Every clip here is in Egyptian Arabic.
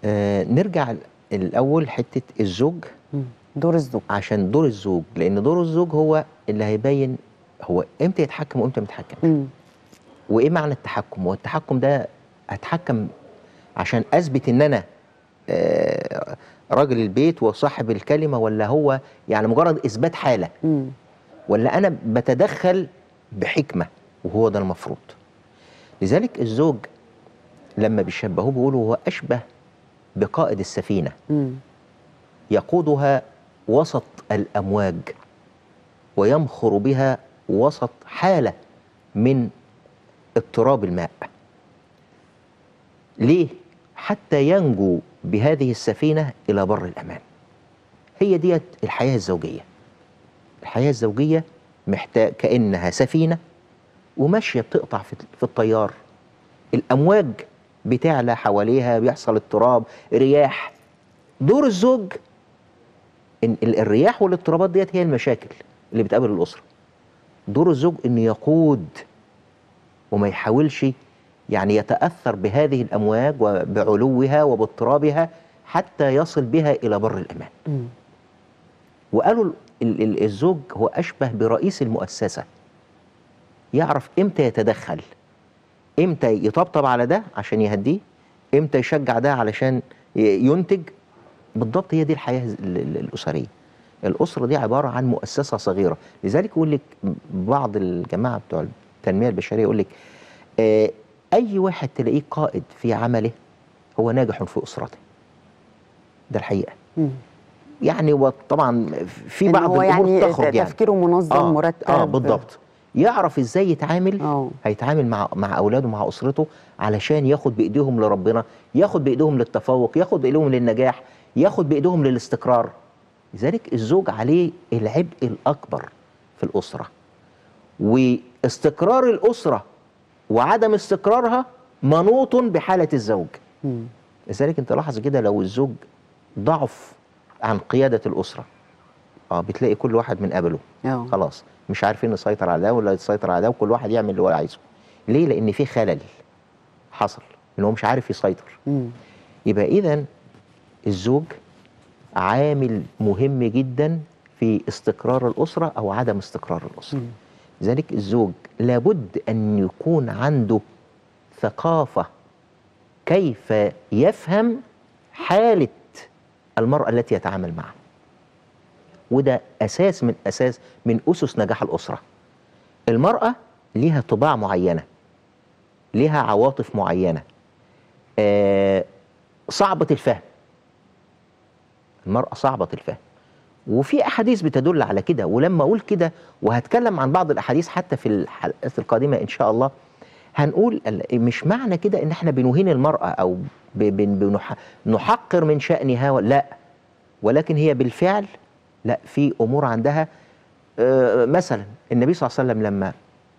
آه نرجع الاول حته الزوج مم. دور الزوج عشان دور الزوج لان دور الزوج هو اللي هيبين هو امتى يتحكم وامتى ما يتحكمش مم. وايه معنى التحكم والتحكم ده اتحكم عشان اثبت ان انا آه، راجل البيت وصاحب الكلمه ولا هو يعني مجرد اثبات حاله مم. ولا انا بتدخل بحكمه وهو ده المفروض لذلك الزوج لما بيشبهوه بيقولوا هو اشبه بقائد السفينه مم. يقودها وسط الامواج ويمخر بها وسط حاله من اضطراب الماء ليه حتى ينجو بهذه السفينه الى بر الامان هي ديت الحياه الزوجيه الحياه الزوجيه محتاج كانها سفينه وماشيه بتقطع في في التيار الامواج بتعلى حواليها بيحصل اضطراب رياح دور الزوج إن ال- الرياح والاضطرابات ديت هي المشاكل اللي بتقابل الاسره دور الزوج انه يقود وما يحاولش يعني يتاثر بهذه الامواج وبعلوها وباضطرابها حتى يصل بها الى بر الامان مم. وقالوا ال- ال- ال- الزوج هو اشبه برئيس المؤسسه يعرف امتى يتدخل امتى يطبطب على ده عشان يهديه امتى يشجع ده علشان ي- ينتج بالضبط هي دي الحياه ال- ال- الاسريه الاسره دي عباره عن مؤسسه صغيره لذلك يقول لك بعض الجماعه بتوع التنميه البشريه يقول لك آه اي واحد تلاقيه قائد في عمله هو ناجح في اسرته ده الحقيقه مم. يعني وطبعا في إن بعض هو الامور يعني تخرج يعني تفكيره منظم آه مرتب اه بالضبط يعرف ازاي يتعامل اه هيتعامل مع مع اولاده مع اسرته علشان ياخد بايديهم لربنا ياخد بايديهم للتفوق ياخد بايديهم للنجاح ياخد بايديهم للاستقرار لذلك الزوج عليه العبء الاكبر في الاسره واستقرار الاسره وعدم استقرارها منوط بحاله الزوج مم. لذلك انت لاحظ كده لو الزوج ضعف عن قياده الاسره اه بتلاقي كل واحد من قبله اه خلاص مش عارفين نسيطر على ده ولا يسيطر على ده وكل واحد يعمل اللي هو عايزه ليه لان في خلل حصل ان هو مش عارف يسيطر مم. يبقى اذا الزوج عامل مهم جدا في استقرار الاسره او عدم استقرار الاسره مم. لذلك الزوج لابد ان يكون عنده ثقافه كيف يفهم حاله المراه التي يتعامل معها وده اساس من اساس من اسس نجاح الاسره المراه ليها طباع معينه ليها عواطف معينه آه صعبه الفهم المراه صعبه الفهم وفي احاديث بتدل على كده ولما اقول كده وهتكلم عن بعض الاحاديث حتى في الحلقات القادمه ان شاء الله هنقول ال- مش معنى كده ان احنا بنهين المراه او ب- بن- بنح- نحقر من شانها و- لا ولكن هي بالفعل لا في امور عندها آه، مثلا النبي صلى الله عليه وسلم لما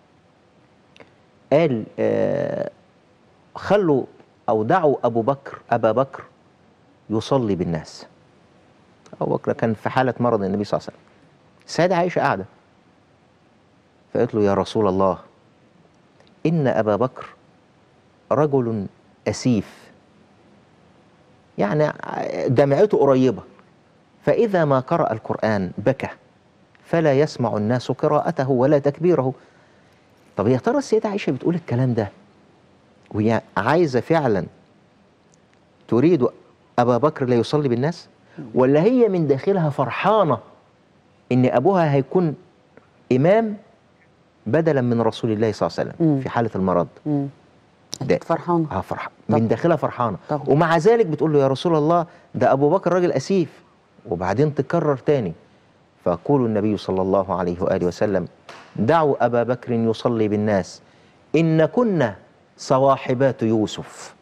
قال آه، خلوا او دعوا ابو بكر ابا بكر يصلي بالناس ابو بكر كان في حاله مرض النبي صلى الله عليه وسلم السيده عائشه قاعده فقالت له يا رسول الله ان ابا بكر رجل اسيف يعني دمعته قريبه فاذا ما قرا القران بكى فلا يسمع الناس قراءته ولا تكبيره طب يا ترى السيده عائشه بتقول الكلام ده وهي عايزه فعلا تريد ابا بكر لا يصلي بالناس ولا هي من داخلها فرحانه ان ابوها هيكون امام بدلا من رسول الله صلى الله عليه مم. وسلم في حاله المرض مم. ده أكيد فرحانة اه فرح طبعا. من داخلها فرحانه طبعا. ومع ذلك بتقول له يا رسول الله ده ابو بكر راجل اسيف وبعدين تكرر تاني فيقول النبي صلى الله عليه واله وسلم دعوا ابا بكر يصلي بالناس ان كنا صواحبات يوسف